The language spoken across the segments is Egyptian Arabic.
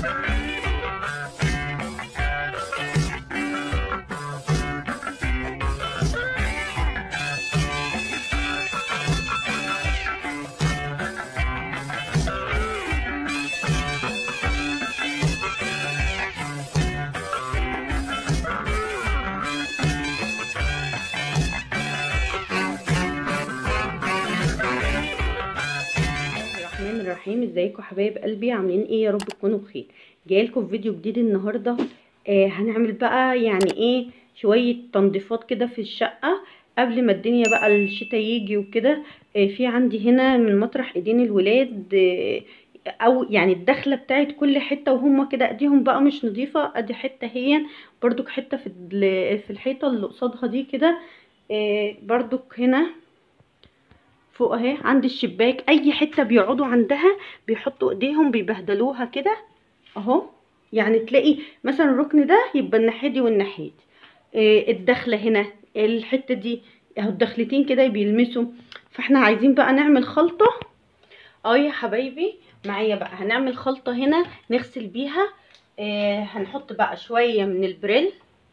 الرحمن الرحيم ازيكم حبايب قلبي عاملين ايه يا رب تكونوا بخير جايلكم في فيديو جديد النهارده آه هنعمل بقى يعني ايه شويه تنظيفات كده في الشقه قبل ما الدنيا بقى الشتاء يجي وكده آه في عندي هنا من مطرح ايدين الولاد آه او يعني الدخله بتاعت كل حته وهم كده ايديهم بقى مش نظيفه ادي حته هي برضك حته في ال- في الحيطه اللي قصادها دي كده آه برضك هنا فوق اهي عند الشباك اي حته بيقعدوا عندها بيحطوا ايديهم بيبهدلوها كده اهو يعني تلاقي مثلا الركن ده يبقى الناحيه دي والناحيه دي إيه الدخله هنا الحته دي اهو الدخلتين كده بيلمسوا فاحنا عايزين بقى نعمل خلطه اه يا حبايبي معايا بقى هنعمل خلطه هنا نغسل بيها إيه هنحط بقى شويه من البريل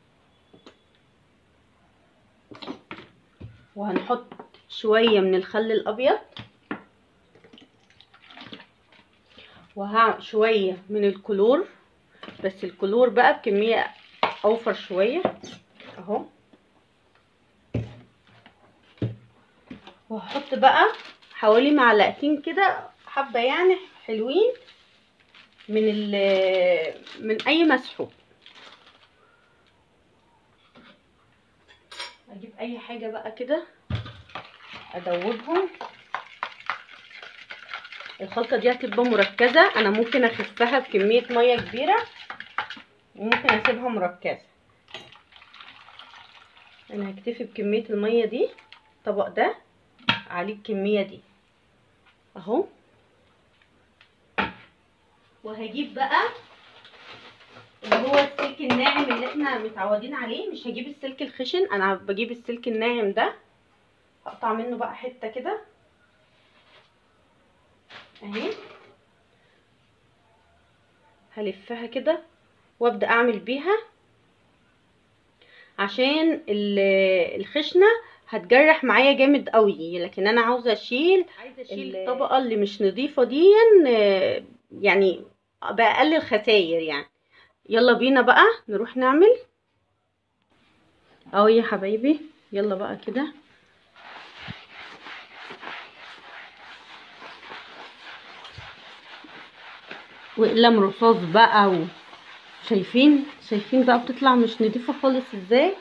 وهنحط شوية من الخل الأبيض وها شوية من الكلور بس الكلور بقى بكمية أوفر شوية أهو وهحط بقى حوالي معلقتين كده حبة يعني حلوين من ال من أي مسحوق أجيب أي حاجة بقى كده ادوبهم الخلطه دي هتبقى مركزه انا ممكن اخفها بكميه ميه كبيره وممكن اسيبها مركزه انا هكتفي بكميه الميه دي الطبق ده عليه الكميه دي اهو وهجيب بقى اللي هو السلك الناعم اللي احنا متعودين عليه مش هجيب السلك الخشن انا بجيب السلك الناعم ده اقطع منه بقى حته كده اهي هلفها كده وابدا اعمل بيها عشان الخشنه هتجرح معايا جامد قوي لكن انا عاوزه اشيل عايزه اشيل الطبقه اللي مش نظيفه دي يعني باقل الخساير يعني يلا بينا بقى نروح نعمل اهو يا حبايبي يلا بقى كده واقلام رصاص بقى و... شايفين شايفين بقى بتطلع مش نضيفه خالص ازاي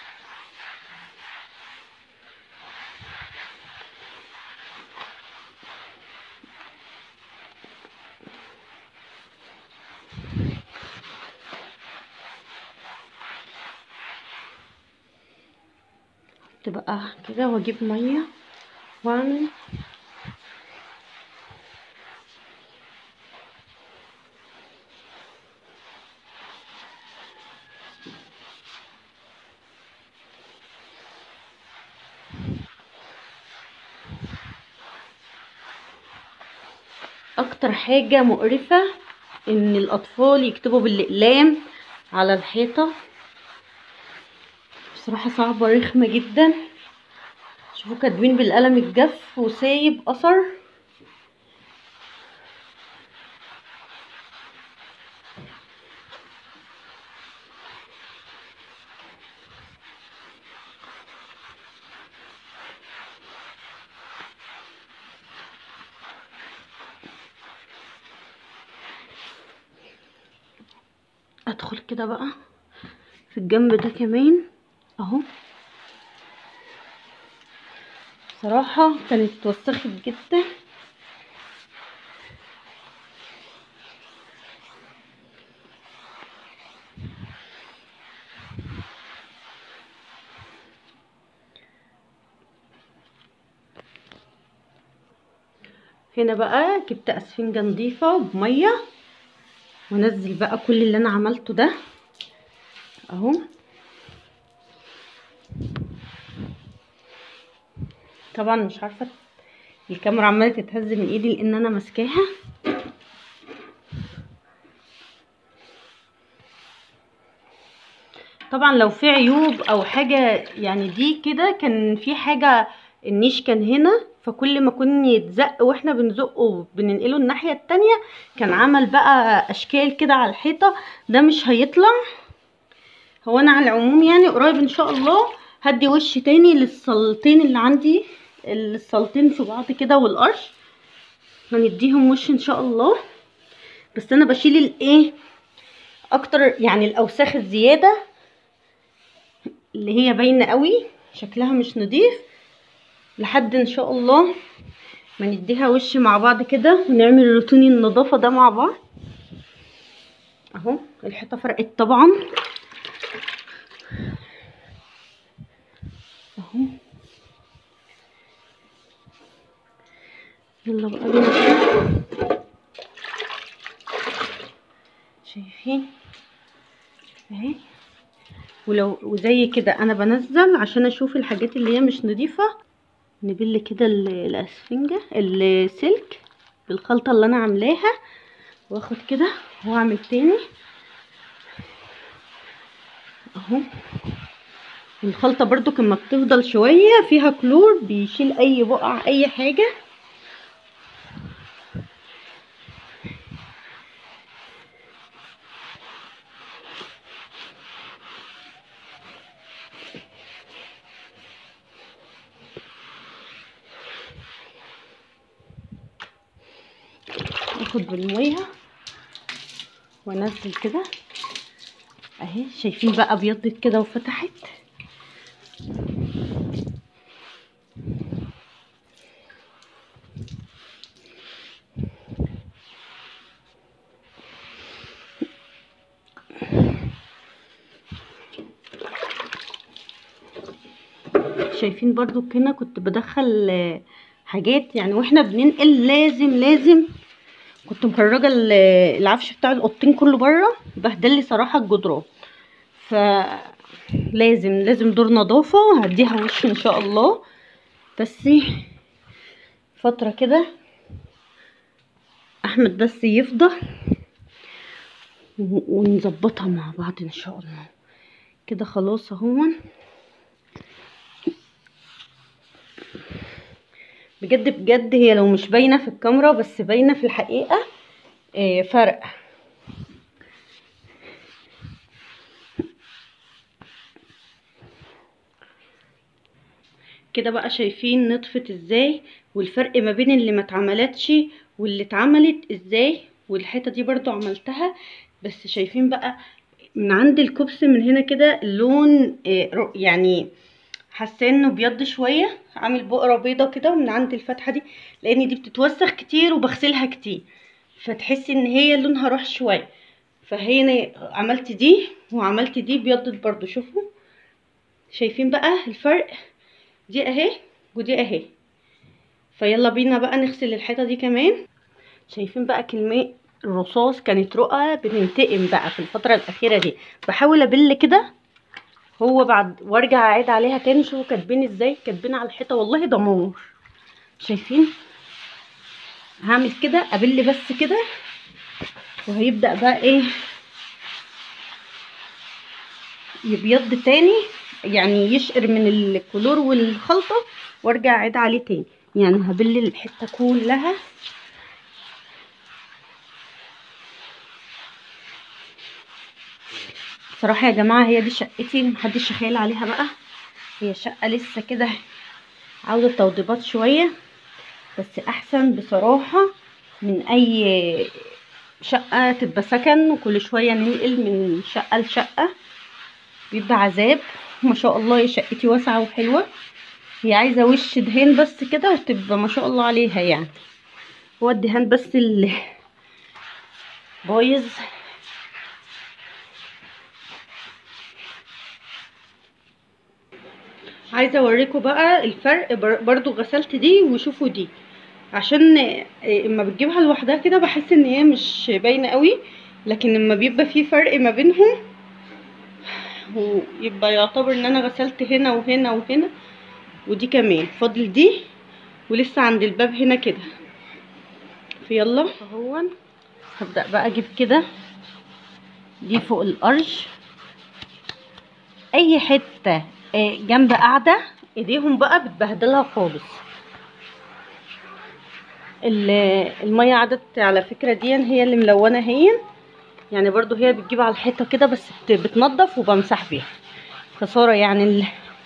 تبقى كده واجيب ميه واعمل اكتر حاجة مقرفة ان الاطفال يكتبوا بالاقلام على الحيطة بصراحة صعبة رخمة جدا شوفوا كاتبين بالقلم الجاف وسايب اثر ادخل كده بقى في الجنب ده كمان اهو بصراحة كانت اتوسخت جدا هنا بقى جبت اسفنجة نضيفة بمية وانزل بقى كل اللي انا عملته ده اهو طبعا مش عارفه الكاميرا عماله تتهز من ايدي لان انا ماسكاها طبعا لو في عيوب او حاجة يعني دي كده كان في حاجة النيش كان هنا فكل ما كنا يتزق واحنا بنزقه بننقله الناحية التانية كان عمل بقى اشكال كده على الحيطة ده مش هيطلع هو انا على العموم يعني قريب ان شاء الله هدي وش تاني للصلتين اللي عندي الصلتين في بعض كده والقرش هنديهم وش ان شاء الله بس انا بشيل الايه اكتر يعني الاوساخ الزياده اللي هي باينه قوي شكلها مش نظيف لحد ان شاء الله ما نديها وش مع بعض كده ونعمل روتين النظافه ده مع بعض اهو الحيطه فرقت طبعا اهو يلا بقى بينا كده. شايفين اهي ولو وزي كده انا بنزل عشان اشوف الحاجات اللي هي مش نظيفه نبل كده ال- الاسفنجه السلك بالخلطه اللي انا عاملاها واخد كده واعمل تاني اهو الخلطه برضو لما بتفضل شويه فيها كلور بيشيل اي بقع اي حاجه اخد بالميه وانزل كده اهي شايفين بقى ابيضت كده وفتحت شايفين برضو هنا كنت بدخل آه، حاجات يعني واحنا بننقل لازم لازم كنت مخرجه ال- العفش بتاع الاوضتين كله بره بهدل لي صراحه الجدران ف لازم لازم دور نظافه هديها وش ان شاء الله بس فتره كده احمد بس يفضى و- ونظبطها مع بعض ان شاء الله كده خلاص اهون بجد بجد هي لو مش باينه في الكاميرا بس باينه في الحقيقه آه، فرق كده بقى شايفين نطفت ازاي والفرق ما بين اللي ما اتعملتش واللي اتعملت ازاي والحته دي برضو عملتها بس شايفين بقى من عند الكبس من هنا كده اللون آه، رو- يعني حاسه انه بيض شويه عامل بقره بيضه كده ومن عند الفتحه دي لان دي بتتوسخ كتير وبغسلها كتير فتحسي ان هي لونها راح شويه فهنا عملت دي وعملت دي بيضت برضو شوفوا شايفين بقى الفرق دي اهي ودي اهي فيلا بينا بقى نغسل الحيطه دي كمان شايفين بقى كمية الرصاص كانت رقى بننتقم بقى في الفترة الأخيرة دي بحاول أبل كده هو بعد وارجع اعيد عليها تاني شوفوا كاتبين ازاي كاتبين على الحيطة والله دمار شايفين هعمل كده ابل بس كده وهيبدأ بقى ايه يبيض تاني يعني يشقر من الكلور والخلطة وارجع اعيد عليه تاني يعني هبل الحتة كلها صراحة يا جماعة هي دي شقتي محدش يخيل عليها بقى هي شقة لسه كده عاوزة توضيبات شوية بس احسن بصراحة من اي شقة تبقى سكن وكل شوية ننقل من شقة لشقة بيبقى عذاب ما شاء الله يا شقتي واسعة وحلوة هي عايزة وش دهان بس كده وتبقى ما شاء الله عليها يعني هو الدهان بس اللي بايظ عايزه اوريكم بقى الفرق بر- برضو غسلت دي وشوفوا دي عشان إيه، اما بتجيبها لوحدها كده بحس ان هي مش باينه قوي لكن لما بيبقى في فرق ما بينهم ويبقى يعتبر ان انا غسلت هنا وهنا وهنا ودي كمان فاضل دي ولسه عند الباب هنا كده فيلا اهو هبدأ بقى اجيب كده دي فوق القرش اي حته آه، جنب قاعده ايديهم بقى بتبهدلها خالص ال- الميه عدت على فكره دي هي اللي ملونه هي يعني برضو هي بتجيب على الحيطه كده بس بت- بتنضف وبمسح بيها خساره يعني ال-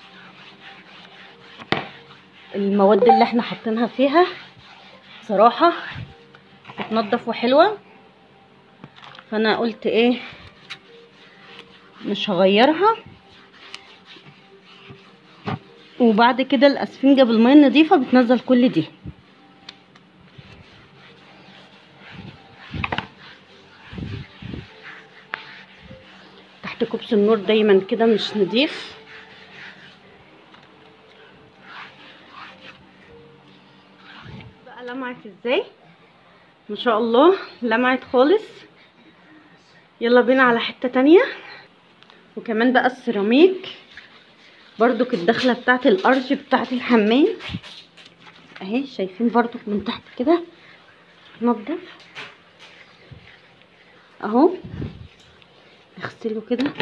المواد اللي احنا حاطينها فيها صراحه بتنضف وحلوه فانا قلت ايه مش هغيرها وبعد كده الاسفنجة بالمية النظيفة بتنزل كل دي تحت كوبس النور دايما كده مش نظيف بقى لمعت ازاي ما شاء الله لمعت خالص يلا بينا على حتة تانية وكمان بقى السيراميك برضو الدخلة بتاعت الارج بتاعت الحمام اهي شايفين برضو من تحت كده نضف اهو اغسله كده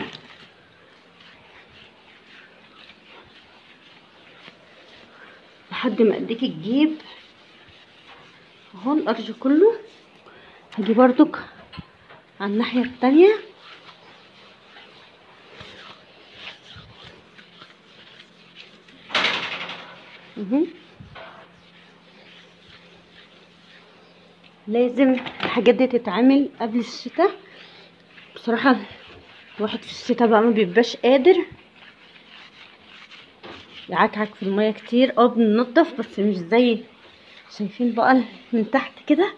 لحد ما ايديك تجيب اهو الارج كله هجي برضك على الناحية التانية مهم. لازم الحاجات دي تتعمل قبل الشتاء بصراحة الواحد في الشتاء بقى ما بيبقاش قادر يعكعك في المية كتير اه بننضف بس مش زي شايفين بقى من تحت كده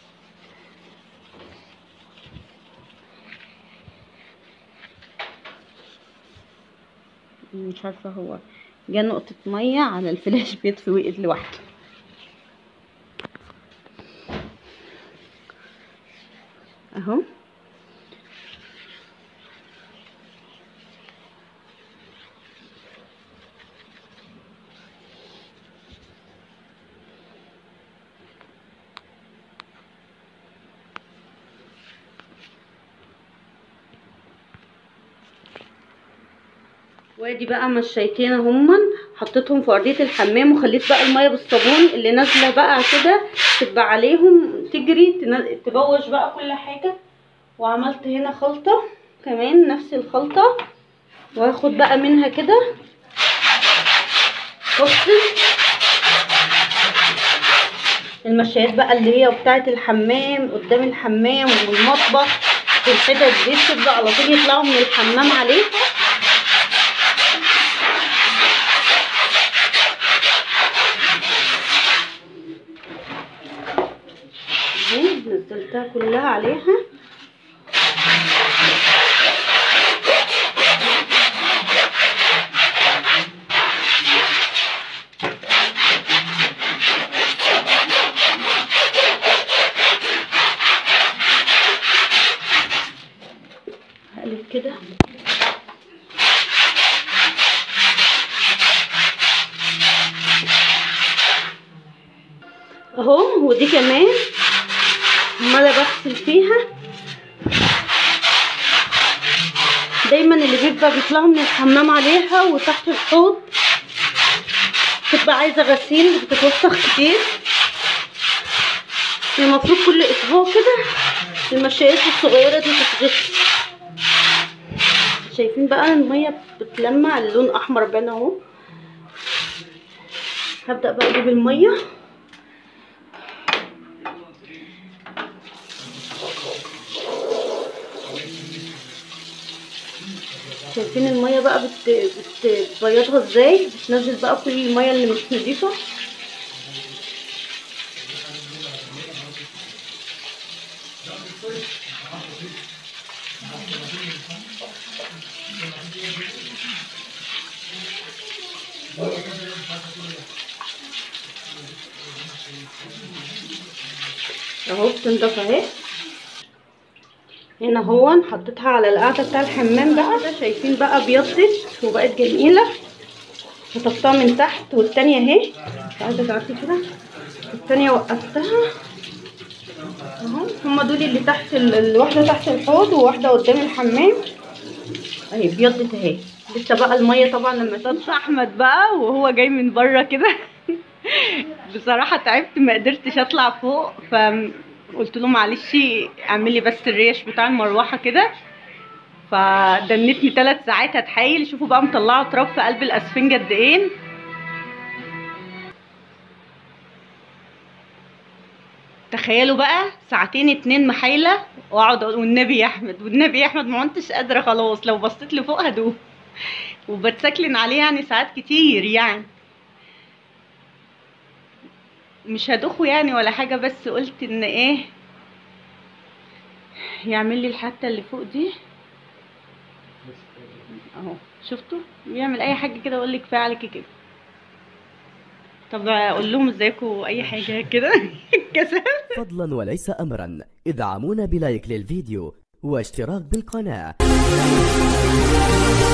مش عارفة هو جه نقطة مية على الفلاش بيطفي وقت لوحده اهو وادي بقى مشيتين هما حطيتهم في ارضيه الحمام وخليت بقى الميه بالصابون اللي نازله بقى كده تبقى عليهم تجري تن- تبوش بقى كل حاجه وعملت هنا خلطه كمان نفس الخلطه واخد بقى منها كده بص المشايات بقى اللي هي بتاعه الحمام قدام الحمام والمطبخ في الحتت دي تبقى على طول يطلعوا من الحمام عليها اهي نزلتها كلها عليها هقلب كده اهو ودي كمان عمالة بغسل فيها دايما اللي بيبقى بيطلعوا من الحمام عليها وتحت الحوض بتبقى عايزة غسيل بتتوسخ كتير المفروض كل اسبوع كده المشايات الصغيرة دي تتغسل شايفين بقى المية بتلمع اللون احمر بان اهو هبدأ بقى اجيب المية شايفين المية بقى بت... بتبيضها ازاي بتنزل بقى كل المية اللي مش نضيفة اهو بتنضف اهي هنا هو حطيتها على القاعدة بتاع الحمام بقى شايفين بقى بيضت وبقت جميلة شطفتها من تحت والتانية اهي مش عايزة تعرفي كده التانية وقفتها اهو هما دول اللي تحت ال- الواحدة تحت الحوض وواحدة قدام الحمام اهي بيضت اهي لسه بقى الميه طبعا لما تطلع احمد بقى وهو جاي من بره كده بصراحه تعبت ما قدرتش اطلع فوق فقلت له معلش اعملي بس الريش بتاع المروحه كده فدنتني ثلاث ساعات هتحايل شوفوا بقى مطلعه تراب في قلب الاسفنجه قد ايه تخيلوا بقى ساعتين اتنين محايله واقعد اقول والنبي يا احمد والنبي يا احمد ما كنتش قادره خلاص لو بصيت لفوق هدوب وبتسكلن عليه يعني ساعات كتير يعني مش هدخه يعني ولا حاجه بس قلت ان ايه يعمل لي الحته اللي فوق دي اهو شفتوا بيعمل اي حاجه كده اقول لك كفايه عليكي كده طب اقول لهم ازيكم اي حاجه كده كسل فضلا وليس أمرا ادعمونا بلايك للفيديو واشتراك بالقناة